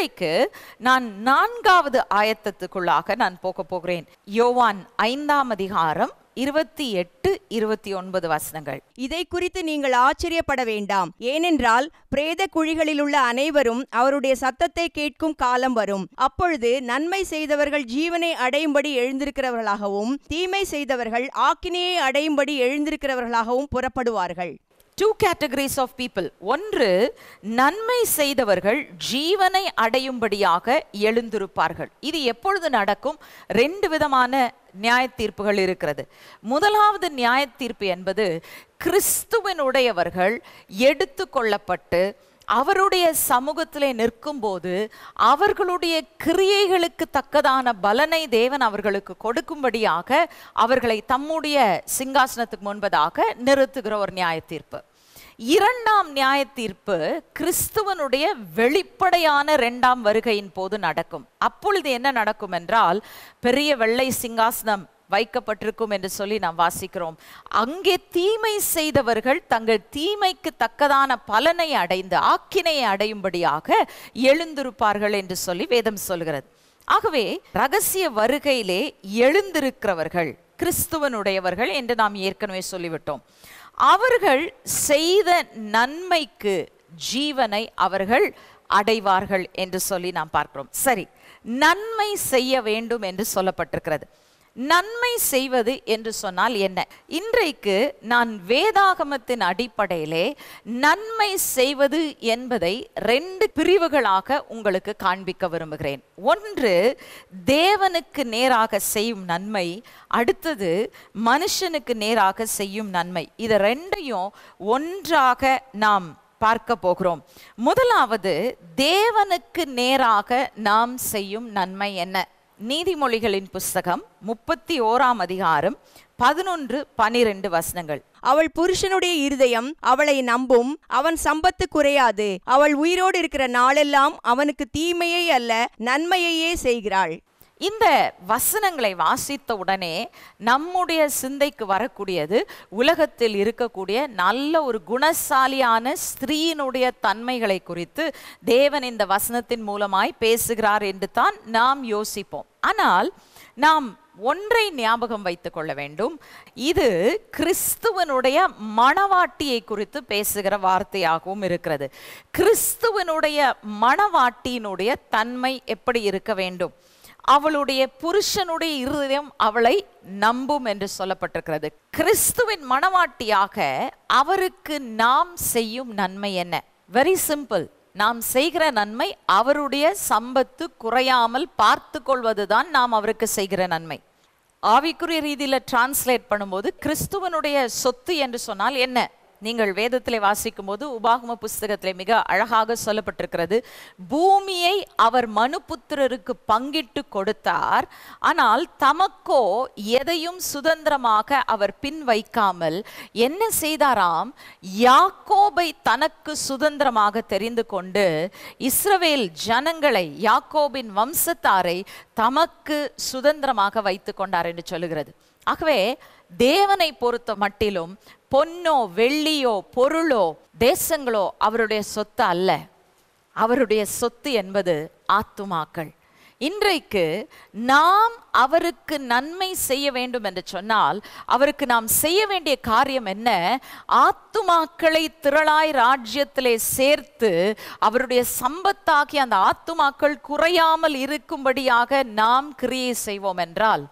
இன்றைக்கு நான் நான்காவது ஆயத்தத்துக்குள்ளாக நான் போக போகிறேன் யோவான் ஐந்தாம் அதிகாரம் இருபத்தி எட்டு இருபத்தி ஒன்பது வசனங்கள் இதை குறித்து நீங்கள் ஆச்சரியப்பட வேண்டாம் ஏனென்றால் பிரேத குழிகளிலுள்ள அனைவரும் அவருடைய சத்தத்தை கேட்கும் காலம் வரும் அப்பொழுது நன்மை செய்தவர்கள் ஜீவனை அடையும்படி எழுந்திருக்கிறவர்களாகவும் தீமை செய்தவர்கள் ஆக்கினையை அடையும்படி எழுந்திருக்கிறவர்களாகவும் புறப்படுவார்கள் டூ கேட்டகரிஸ் ஆஃப் பீப்புள் ஒன்று நன்மை செய்தவர்கள் ஜீவனை அடையும்படியாக எழுந்திருப்பார்கள் இது எப்பொழுது நடக்கும் ரெண்டு விதமான நியாய தீர்ப்புகள் இருக்கிறது முதலாவது நியாய தீர்ப்பு என்பது கிறிஸ்துவனுடையவர்கள் எடுத்து கொள்ளப்பட்டு அவருடைய சமூகத்திலே நிற்கும்போது அவர்களுடைய கிரியைகளுக்கு தக்கதான பலனை தேவன் அவர்களுக்கு கொடுக்கும்படியாக அவர்களை தம்முடைய சிங்காசனத்துக்கு முன்பதாக நிறுத்துகிற ஒரு நியாய தீர்ப்பு இரண்டாம் நியாய தீர்ப்பு கிறிஸ்துவனுடைய வெளிப்படையான இரண்டாம் வருகையின் போது நடக்கும் அப்பொழுது என்ன நடக்கும் என்றால் பெரிய வெள்ளை சிங்காசனம் வைக்கப்பட்டிருக்கும் என்று சொல்லி நாம் வாசிக்கிறோம் அங்கே தீமை செய்தவர்கள் தங்கள் தீமைக்கு தக்கதான பலனை அடைந்து ஆக்கினையை அடையும்படியாக எழுந்திருப்பார்கள் என்று சொல்லி வேதம் சொல்கிறது ஆகவே ரகசிய வருகையிலே எழுந்திருக்கிறவர்கள் கிறிஸ்துவனுடையவர்கள் என்று நாம் ஏற்கனவே சொல்லிவிட்டோம் அவர்கள் செய்த நன்மைக்கு ஜீவனை அவர்கள் அடைவார்கள் என்று சொல்லி நாம் பார்க்கிறோம் சரி நன்மை செய்ய வேண்டும் என்று சொல்லப்பட்டிருக்கிறது நன்மை செய்வது என்று சொன்னால் என்ன இன்றைக்கு நான் வேதாகமத்தின் அடிப்படையிலே நன்மை செய்வது என்பதை ரெண்டு பிரிவுகளாக உங்களுக்கு காண்பிக்க விரும்புகிறேன் ஒன்று தேவனுக்கு நேராக செய்யும் நன்மை அடுத்தது மனுஷனுக்கு நேராக செய்யும் நன்மை இது ரெண்டையும் ஒன்றாக நாம் பார்க்க போகிறோம் முதலாவது தேவனுக்கு நேராக நாம் செய்யும் நன்மை என்ன நீதிமொழிகளின் புஸ்தகம் முப்பத்தி ஓராம் அதிகாரம் பதினொன்று பனிரெண்டு வசனங்கள் அவள் புருஷனுடைய இருதயம் அவளை நம்பும் அவன் சம்பத்து குறையாது அவள் உயிரோடு இருக்கிற நாளெல்லாம் அவனுக்கு தீமையை அல்ல நன்மையையே செய்கிறாள் இந்த வசனங்களை வாசித்த உடனே நம்முடைய சிந்தைக்கு வரக்கூடியது உலகத்தில் இருக்கக்கூடிய நல்ல ஒரு குணசாலியான ஸ்திரீயினுடைய தன்மைகளை குறித்து தேவன் இந்த வசனத்தின் மூலமாய் பேசுகிறார் என்று தான் நாம் யோசிப்போம் ஆனால் நாம் ஒன்றை ஞாபகம் வைத்துக் கொள்ள வேண்டும் இது கிறிஸ்துவனுடைய மணவாட்டியை குறித்து பேசுகிற வார்த்தையாகவும் இருக்கிறது கிறிஸ்துவனுடைய மணவாட்டியினுடைய தன்மை எப்படி இருக்க வேண்டும் அவளுடைய புருஷனுடைய இருதயம் அவளை நம்பும் என்று சொல்லப்பட்டிருக்கிறது கிறிஸ்துவின் மணவாட்டியாக அவருக்கு நாம் செய்யும் நன்மை என்ன வெரி சிம்பிள் நாம் செய்கிற நன்மை அவருடைய சம்பத்து குறையாமல் பார்த்து கொள்வதுதான் நாம் அவருக்கு செய்கிற நன்மை ஆவிக்குரிய ரீதியில் டிரான்ஸ்லேட் பண்ணும்போது கிறிஸ்துவனுடைய சொத்து என்று சொன்னால் என்ன நீங்கள் வேதத்திலே வாசிக்கும் போது உபாகம புஸ்தகத்திலே மிக அழகாக சொல்லப்பட்டிருக்கிறது பூமியை அவர் மனுபுத்திரருக்கு பங்கிட்டு கொடுத்தார் ஆனால் தமக்கோ எதையும் சுதந்திரமாக அவர் பின் வைக்காமல் என்ன செய்தாராம் யாக்கோபை தனக்கு சுதந்திரமாக தெரிந்து கொண்டு இஸ்ரவேல் ஜனங்களை யாக்கோபின் வம்சத்தாரை தமக்கு சுதந்திரமாக வைத்து கொண்டார் என்று சொல்லுகிறது ஆகவே தேவனை பொறுத்த மட்டிலும் பொன்னோ வெள்ளியோ பொருளோ தேசங்களோ அவருடைய சொத்து அல்ல அவருடைய சொத்து என்பது ஆத்துமாக்கள் இன்றைக்கு நாம் அவருக்கு நன்மை செய்ய வேண்டும் என்று சொன்னால் அவருக்கு நாம் செய்ய வேண்டிய காரியம் என்ன ஆத்துமாக்களை திரளாய் ராஜ்யத்திலே சேர்த்து அவருடைய சம்பத்தாகிய அந்த ஆத்துமாக்கள் குறையாமல் இருக்கும்படியாக நாம் கிரியை செய்வோம் என்றால்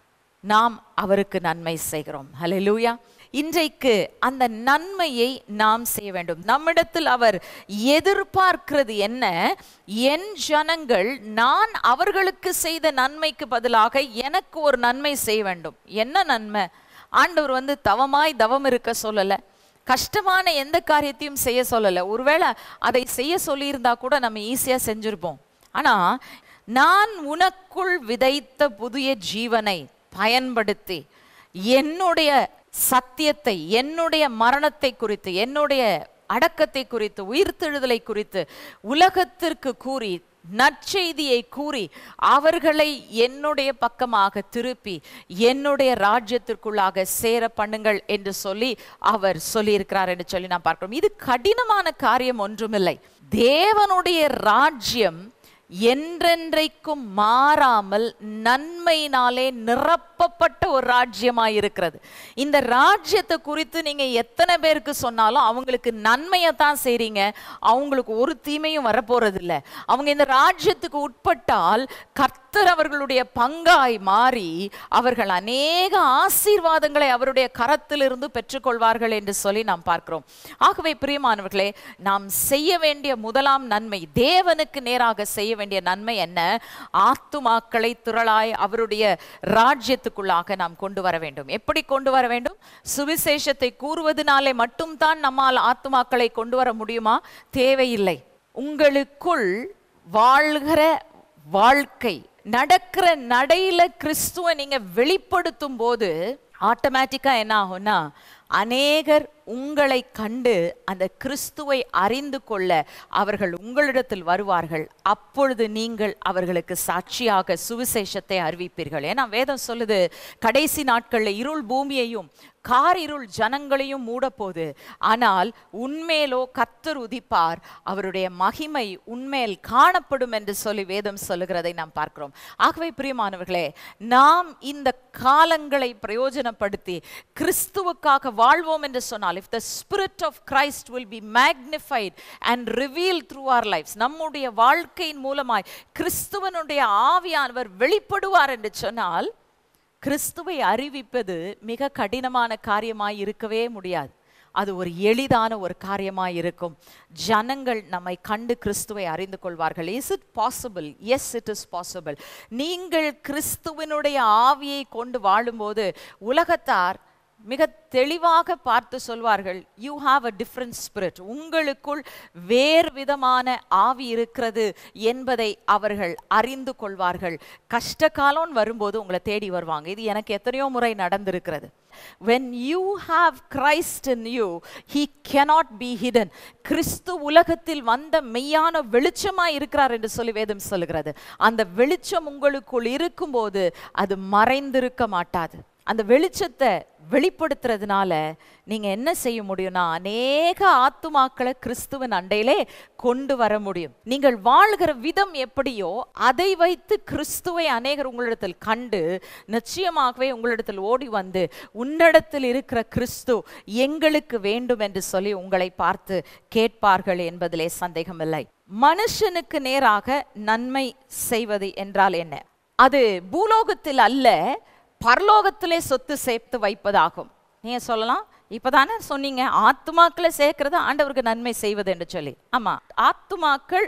நாம் அவருக்கு நன்மை செய்கிறோம் ஹalleluya இன்றைக்கு அந்த நன்மையை நாம் செய்ய வேண்டும் நம்மிடத்தில் அவர் எதிர்பார்க்கிறது என்ன என் ஜனங்கள் நான் அவர்களுக்கு செய்த நன்மைக்கு பதிலாக எனக்கு ஒரு நன்மை செய்ய வேண்டும் என்ன நன்மை ஆண்டவர் வந்து தவமாய் தவம் இருக்க சொல்லல கஷ்டமான எந்த காரியத்தையும் செய்ய சொல்லல ஒருவேளை அதை செய்ய சொல்லியிருந்தா கூட நம்ம ஈஸியா செஞ்சிருப்போம் ஆனா நான் உனக்குள் விதைத்த புதிய ஜீவனை பயன்படுத்தி என்னுடைய சத்தியத்தை என்னுடைய மரணத்தை குறித்து என்னுடைய அடக்கத்தை குறித்து உயிர்த்தெழுதலை குறித்து உலகத்திற்கு கூறி நற்செய்தியை கூறி அவர்களை என்னுடைய பக்கமாக திருப்பி என்னுடைய ராஜ்யத்திற்குள்ளாக சேர பண்ணுங்கள் என்று சொல்லி அவர் சொல்லியிருக்கிறார் என்று சொல்லி நான் பார்க்கிறோம் இது கடினமான காரியம் ஒன்றுமில்லை தேவனுடைய ராஜ்யம் என்றென்றைக்கும் மாறாமல் நன்மையினாலே நிரப்பப்பட்ட ஒரு ராஜ்யமாய் இருக்கிறது இந்த ராஜ்யத்தை குறித்து நீங்க எத்தனை பேருக்கு சொன்னாலும் அவங்களுக்கு நன்மையை தான் செய்றீங்க அவங்களுக்கு ஒரு தீமையும் வரப்போறது இல்ல அவங்க இந்த ராஜ்யத்துக்கு உட்பட்டால் கர்த்தர் அவர்களுடைய பங்காய் மாறி அவர்கள் அநேக ஆசீர்வாதங்களை அவருடைய கரத்திலிருந்து பெற்றுக்கொள்வார்கள் என்று சொல்லி நாம் பார்க்கிறோம் ஆகவே பிரியமானவர்களே நாம் செய்ய வேண்டிய முதலாம் நன்மை தேவனுக்கு நேராக செய்ய வேண்டிய நன்மை என்ன ஆத்துமாக்களை திரளாய் அவருடைய ராஜ்யத்துக்குள்ளாக நாம் கொண்டு வர வேண்டும் எப்படி கொண்டு வர வேண்டும் சுவிசேஷத்தை கூறுவதனாலே மட்டும்தான் நம்மால் ஆத்துமாக்களை கொண்டு வர முடியுமா தேவையில்லை உங்களுக்குள் வாழ்கிற வாழ்க்கை நடக்கிற நடையில கிறிஸ்துவ நீங்க வெளிப்படுத்தும் போது ஆட்டோமேட்டிக்கா என்ன ஆகும்னா அநேகர் உங்களை கண்டு அந்த கிறிஸ்துவை அறிந்து கொள்ள அவர்கள் உங்களிடத்தில் வருவார்கள் அப்பொழுது நீங்கள் அவர்களுக்கு சாட்சியாக சுவிசேஷத்தை அறிவிப்பீர்கள் ஏன்னா வேதம் சொல்லுது கடைசி நாட்களில் இருள் பூமியையும் காரிருள் ஜனங்களையும் மூடப்போது ஆனால் உண்மையிலோ கத்தர் உதிப்பார் அவருடைய மகிமை உண்மையில் காணப்படும் என்று சொல்லி வேதம் சொல்லுகிறதை நாம் பார்க்கிறோம் ஆகவே பிரியமானவர்களே நாம் இந்த காலங்களை பிரயோஜனப்படுத்தி கிறிஸ்துவுக்காக வாழ்வோம் என்று சொன்னால் if the spirit of Christ will be magnified and reveal through our lives நம்முடைய வாழ்க்கையின் மூலமாய் கிறிஸ்துவனுடைய ஆவியானவர் வெளிப்படுவார் என்று சொன்னால் கிறிஸ்துவை அறிவிப்பது மிக கடினமான காரியமாய் இருக்கவே முடியாது அது ஒரு எளிதான ஒரு காரியமாய் இருக்கும் ஜனங்கள் நம்மை கண்டு கிறிஸ்துவை அறிந்து கொள்வார்கள் is it possible yes it is possible நீங்கள் கிறிஸ்துவனுடைய ஆவியை கொண்டு வாழும்போது உலகத்தார் மிக தெளிவாக பார்த்து சொல்வார்கள் you have a different spirit உங்களுக்குள் வேறு விதமான ஆவி இருக்கிறது என்பதை அவர்கள் அறிந்து கொள்வார்கள் கஷ்ட காலம் வரும்போது உங்களை தேடி வருவாங்க இது எனக்கு எத்தனையோ முறை நடந்திருக்கிறது when you have christ in you he cannot be hidden கிறிஸ்து உலகத்தில் வந்த மெய்யான வெளிச்சமாய் இருக்கிறார் என்று சொல்லி வேதம் சொல்லுகிறது அந்த வெளிச்சம் உங்களுக்குள் இருக்கும்போது அது மறைந்திருக்க மாட்டாது அந்த வெளிச்சத்தை வெளிப்படுத்துறதுனால நீங்க என்ன செய்ய முடியும்னா அநேக ஆத்துமாக்களை கிறிஸ்துவின் அண்டையிலே கொண்டு வர முடியும் நீங்கள் வாழ்கிற விதம் எப்படியோ அதை வைத்து கிறிஸ்துவை அநேகர் உங்களிடத்தில் கண்டு நிச்சயமாகவே உங்களிடத்தில் ஓடி வந்து உன்னிடத்தில் இருக்கிற கிறிஸ்து எங்களுக்கு வேண்டும் என்று சொல்லி உங்களை பார்த்து கேட்பார்கள் என்பதிலே சந்தேகமில்லை மனுஷனுக்கு நேராக நன்மை செய்வது என்றால் என்ன அது பூலோகத்தில் அல்ல பரலோகத்திலே சொத்து சேர்த்து வைப்பதாகும் நீங்க சொல்லலாம் இப்பதானே சொன்னீங்க ஆத்துமாக்களை சேர்க்கிறது ஆண்டவருக்கு நன்மை செய்வது என்று சொல்லி ஆமா ஆத்துமாக்கள்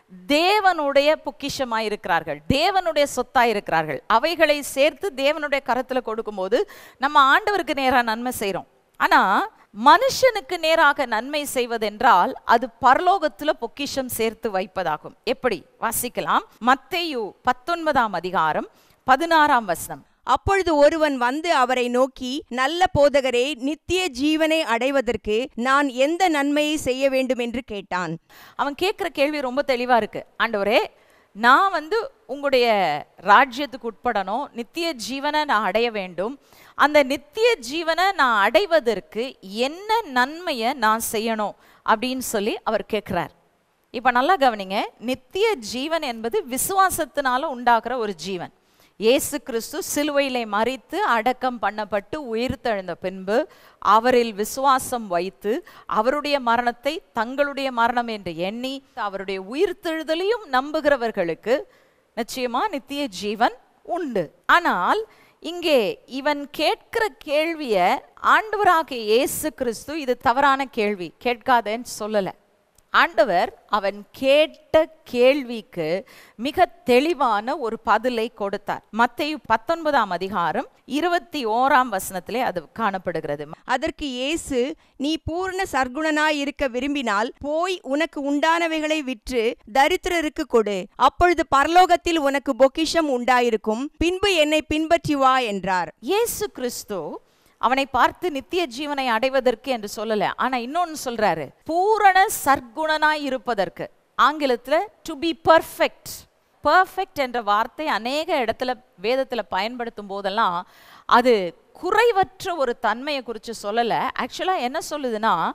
தேவனுடைய பொக்கிஷமாய் இருக்கிறார்கள் தேவனுடைய சொத்தாய் இருக்கிறார்கள் அவைகளை சேர்த்து தேவனுடைய கரத்துல கொடுக்கும்போது நம்ம ஆண்டவருக்கு நேரா நன்மை செய்றோம் ஆனா மனுஷனுக்கு நேராக நன்மை செய்வதென்றால் அது பரலோகத்துல பொக்கிஷம் சேர்த்து வைப்பதாகும் எப்படி வாசிக்கலாம் மத்தேயு பத்தொன்பதாம் அதிகாரம் பதினாறாம் வசனம் அப்பொழுது ஒருவன் வந்து அவரை நோக்கி நல்ல போதகரே நித்திய ஜீவனை அடைவதற்கு நான் எந்த நன்மையை செய்ய வேண்டும் என்று கேட்டான் அவன் கேட்குற கேள்வி ரொம்ப தெளிவா இருக்கு ஆண்டவரே நான் வந்து உங்களுடைய ராஜ்யத்துக்கு உட்படணும் நித்திய ஜீவனை நான் அடைய வேண்டும் அந்த நித்திய ஜீவனை நான் அடைவதற்கு என்ன நன்மையை நான் செய்யணும் அப்படின்னு சொல்லி அவர் கேட்குறார் இப்போ நல்லா கவனிங்க நித்திய ஜீவன் என்பது விசுவாசத்தினால உண்டாக்குற ஒரு ஜீவன் இயேசு கிறிஸ்து சிலுவையிலே மறித்து அடக்கம் பண்ணப்பட்டு உயிர்த்தெழுந்த பின்பு அவரில் விசுவாசம் வைத்து அவருடைய மரணத்தை தங்களுடைய மரணம் என்று எண்ணி அவருடைய உயிர்த்தெழுதலையும் நம்புகிறவர்களுக்கு நிச்சயமா நித்திய ஜீவன் உண்டு ஆனால் இங்கே இவன் கேட்கிற கேள்விய ஆண்டவராகிய இயேசு கிறிஸ்து இது தவறான கேள்வி கேட்காதேன்னு சொல்லலை ஆண்டவர் அவன் கேட்ட கேள்விக்கு மிக தெளிவான ஒரு பதிலை கொடுத்தார் மத்தேயு பத்தொன்பதாம் அதிகாரம் இருபத்தி ஓராம் வசனத்திலே அது காணப்படுகிறது அதற்கு இயேசு நீ பூர்ண சர்க்குணனாய் இருக்க விரும்பினால் போய் உனக்கு உண்டானவைகளை விற்று தரித்திரருக்கு கொடு அப்பொழுது பரலோகத்தில் உனக்கு பொக்கிஷம் உண்டாயிருக்கும் பின்பு என்னை பின்பற்றி வா என்றார் இயேசு கிறிஸ்து அவனை பார்த்து நித்திய ஜீவனை அடைவதற்கு என்று சொல்லல ஆனா இன்னொன்னு சொல்றாரு பூரண சர்க்குணனாய் இருப்பதற்கு ஆங்கிலத்துல டு பி பர்ஃபெக்ட் பர்ஃபெக்ட் என்ற வார்த்தை அநேக இடத்துல வேதத்துல பயன்படுத்தும் போதெல்லாம் அது குறைவற்ற ஒரு தன்மையை குறித்து சொல்லல ஆக்சுவலா என்ன சொல்லுதுன்னா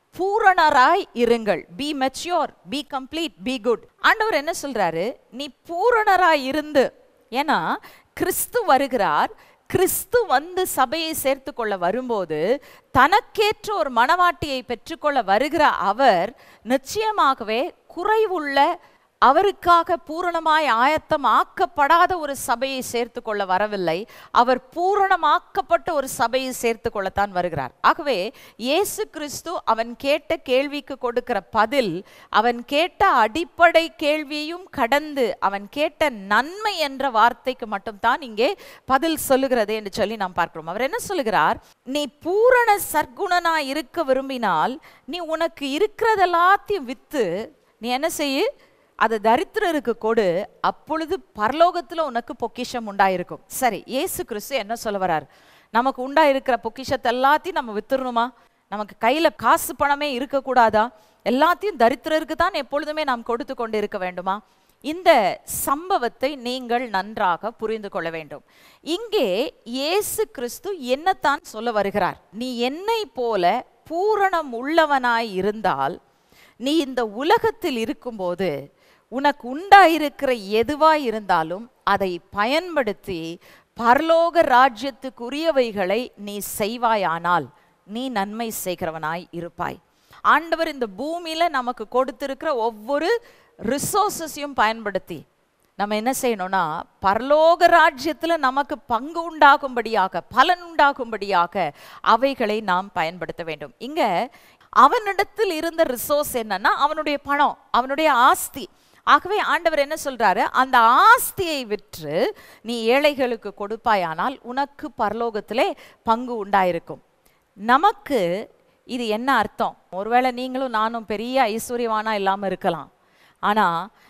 பூரணராய் இருங்கள் be mature be complete be good ஆண்டவர் என்ன சொல்றாரு நீ பூரணராய் இருந்து ஏன்னா கிறிஸ்து வருகிறார் கிறிஸ்து வந்து சபையை சேர்த்து கொள்ள வரும்போது தனக்கேற்ற ஒரு மணவாட்டியை பெற்றுக்கொள்ள வருகிற அவர் நிச்சயமாகவே குறைவுள்ள அவருக்காக பூரணமாய் ஆயத்தம் ஆக்கப்படாத ஒரு சபையை சேர்த்து கொள்ள வரவில்லை அவர் பூரணமாக்கப்பட்ட ஒரு சபையை சேர்த்து கொள்ளத்தான் வருகிறார் ஆகவே இயேசு கிறிஸ்து அவன் கேட்ட கேள்விக்கு கொடுக்கிற பதில் அவன் கேட்ட அடிப்படை கேள்வியையும் கடந்து அவன் கேட்ட நன்மை என்ற வார்த்தைக்கு மட்டும்தான் இங்கே பதில் சொல்லுகிறது என்று சொல்லி நாம் பார்க்கிறோம் அவர் என்ன சொல்லுகிறார் நீ பூரண சர்க்குணனா இருக்க விரும்பினால் நீ உனக்கு இருக்கிறதெல்லாத்தையும் வித்து நீ என்ன செய்யு அதை தரித்திரருக்கு கொடு அப்பொழுது பரலோகத்துல உனக்கு பொக்கிஷம் உண்டாயிருக்கும் சரி இயேசு கிறிஸ்து என்ன சொல்ல வரார் நமக்கு உண்டாயிருக்கிற பொக்கிஷத்தை எல்லாத்தையும் நம்ம வித்துடணுமா நமக்கு கையில காசு பணமே இருக்கக்கூடாதா எல்லாத்தையும் தரித்திரருக்கு தான் எப்பொழுதுமே நாம் கொடுத்து கொண்டு இருக்க வேண்டுமா இந்த சம்பவத்தை நீங்கள் நன்றாக புரிந்து கொள்ள வேண்டும் இங்கே இயேசு கிறிஸ்து என்னத்தான் சொல்ல வருகிறார் நீ என்னை போல பூரணம் உள்ளவனாய் இருந்தால் நீ இந்த உலகத்தில் இருக்கும்போது உனக்கு உண்டாயிருக்கிற எதுவாய் இருந்தாலும் அதை பயன்படுத்தி பரலோக ராஜ்யத்துக்குரியவைகளை நீ செய்வாயானால் நீ நன்மை செய்கிறவனாய் இருப்பாய் ஆண்டவர் இந்த பூமியில நமக்கு கொடுத்திருக்கிற ஒவ்வொரு ரிசோர்ஸஸையும் பயன்படுத்தி நம்ம என்ன செய்யணும்னா பரலோக ராஜ்யத்துல நமக்கு பங்கு உண்டாகும்படியாக பலன் உண்டாகும்படியாக அவைகளை நாம் பயன்படுத்த வேண்டும் இங்க அவனிடத்தில் இருந்த ரிசோர்ஸ் என்னன்னா அவனுடைய பணம் அவனுடைய ஆஸ்தி ஆகவே ஆண்டவர் என்ன சொல்றாரு அந்த ஆஸ்தியை விற்று நீ ஏழைகளுக்கு கொடுப்பாயானால் உனக்கு பரலோகத்திலே பங்கு உண்டாயிருக்கும் நமக்கு இது என்ன அர்த்தம் ஒருவேளை நீங்களும் நானும் பெரிய ஐஸ்வர்யவானா இல்லாம இருக்கலாம் ஆனா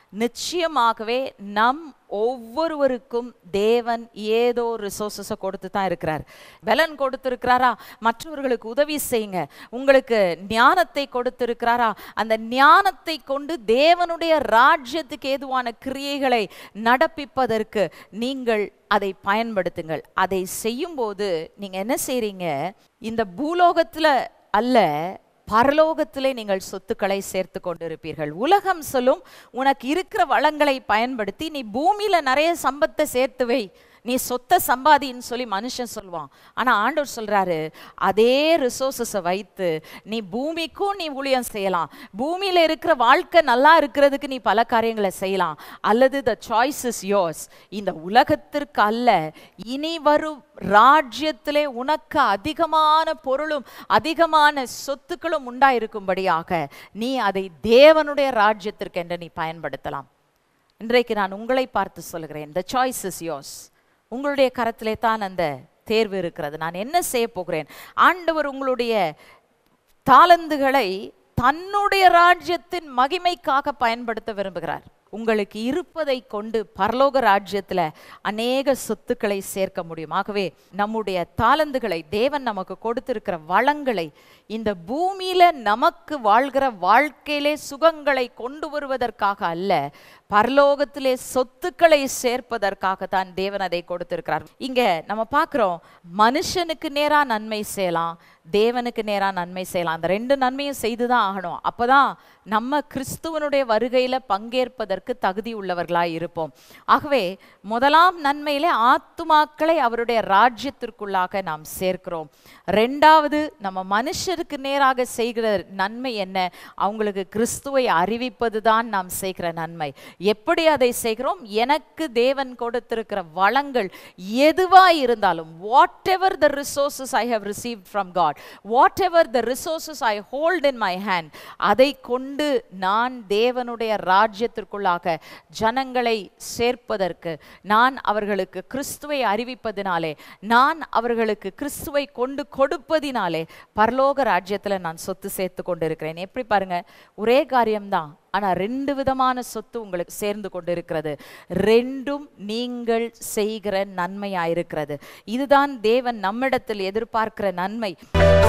நிச்சயமாகவே நம் ஒவ்வொருவருக்கும் தேவன் ஏதோ ரிசோர்ஸஸை கொடுத்து தான் இருக்கிறார் பலன் கொடுத்திருக்கிறாரா மற்றவர்களுக்கு உதவி செய்யுங்க உங்களுக்கு ஞானத்தை கொடுத்திருக்கிறாரா அந்த ஞானத்தை கொண்டு தேவனுடைய ராஜ்யத்துக்கு ஏதுவான கிரியைகளை நடப்பிப்பதற்கு நீங்கள் அதை பயன்படுத்துங்கள் அதை செய்யும்போது நீங்க என்ன செய்றீங்க இந்த பூலோகத்துல அல்ல பரலோகத்திலே நீங்கள் சொத்துக்களை சேர்த்து கொண்டிருப்பீர்கள் உலகம் சொல்லும் உனக்கு இருக்கிற வளங்களை பயன்படுத்தி நீ பூமியில நிறைய சம்பத்தை சேர்த்து வை நீ சொத்தை சம்பாதின்னு சொல்லி மனுஷன் சொல்லுவான் ஆனா ஆண்டவர் சொல்றாரு அதே ரிசோர்ஸஸை வைத்து நீ பூமிக்கும் நீ ஊழியம் செய்யலாம் பூமியில இருக்கிற வாழ்க்கை நல்லா இருக்கிறதுக்கு நீ பல காரியங்களை செய்யலாம் அல்லது த சாய்ஸ் இஸ் யோர்ஸ் இந்த உலகத்திற்கு அல்ல இனி வரும் ராஜ்யத்திலே உனக்கு அதிகமான பொருளும் அதிகமான சொத்துக்களும் உண்டாயிருக்கும்படியாக நீ அதை தேவனுடைய ராஜ்யத்திற்கு என்று நீ பயன்படுத்தலாம் இன்றைக்கு நான் உங்களை பார்த்து சொல்கிறேன் த சாய்ஸ் இஸ் யோர்ஸ் உங்களுடைய கரத்திலே தான் அந்த தேர்வு இருக்கிறது நான் என்ன செய்ய போகிறேன் ஆண்டவர் உங்களுடைய தாளந்துகளை தன்னுடைய ராஜ்யத்தின் மகிமைக்காக பயன்படுத்த விரும்புகிறார் உங்களுக்கு இருப்பதை கொண்டு பரலோக ராஜ்யத்துல அநேக சொத்துக்களை சேர்க்க முடியும் ஆகவே நம்முடைய தாளந்துகளை தேவன் நமக்கு கொடுத்திருக்கிற வளங்களை இந்த பூமியில நமக்கு வாழ்கிற வாழ்க்கையிலே சுகங்களை கொண்டு வருவதற்காக அல்ல பரலோகத்திலே சொத்துக்களை சேர்ப்பதற்காக தான் தேவன் அதை கொடுத்திருக்கிறார் இங்க நம்ம பார்க்கிறோம் மனுஷனுக்கு நேரா நன்மை செய்யலாம் தேவனுக்கு நேரா நன்மை செய்யலாம் அந்த ரெண்டு நன்மையும் செய்துதான் ஆகணும் அப்பதான் நம்ம கிறிஸ்துவனுடைய வருகையில பங்கேற்பதற்கு தகுதி உள்ளவர்களாய் இருப்போம் ஆகவே முதலாம் நன்மையிலே ஆத்துமாக்களை அவருடைய ராஜ்யத்திற்குள்ளாக நாம் சேர்க்கிறோம் ரெண்டாவது நம்ம மனுஷருக்கு நேராக செய்கிற நன்மை என்ன அவங்களுக்கு கிறிஸ்துவை அறிவிப்பது தான் நாம் செய்கிற நன்மை எப்படி அதை செய்கிறோம் எனக்கு தேவன் கொடுத்திருக்கிற வளங்கள் எதுவாய் இருந்தாலும் whatever the resources I have receive from God whatever the resources I hold in my hand அதை கொண்டு நான் தேவனுடைய ராஜ்யத்திற்குள்ளாக ஜனங்களை சேர்ப்பதற்கு நான் அவர்களுக்கு கிறிஸ்துவை அறிவிப்பதினாலே நான் அவர்களுக்கு கிறிஸ்துவை கொண்டு கொடுப்பதினாலே பரலோக ராஜ்யத்துல நான் சொத்து சேர்த்து கொண்டிருக்கிறேன் எப்படி பாருங்க ஒரே காரியம்தான் ஆனா ரெண்டு விதமான சொத்து உங்களுக்கு சேர்ந்து கொண்டிருக்கிறது ரெண்டும் நீங்கள் செய்கிற நன்மையாயிருக்கிறது இதுதான் தேவன் நம்மிடத்தில் எதிர்பார்க்கிற நன்மை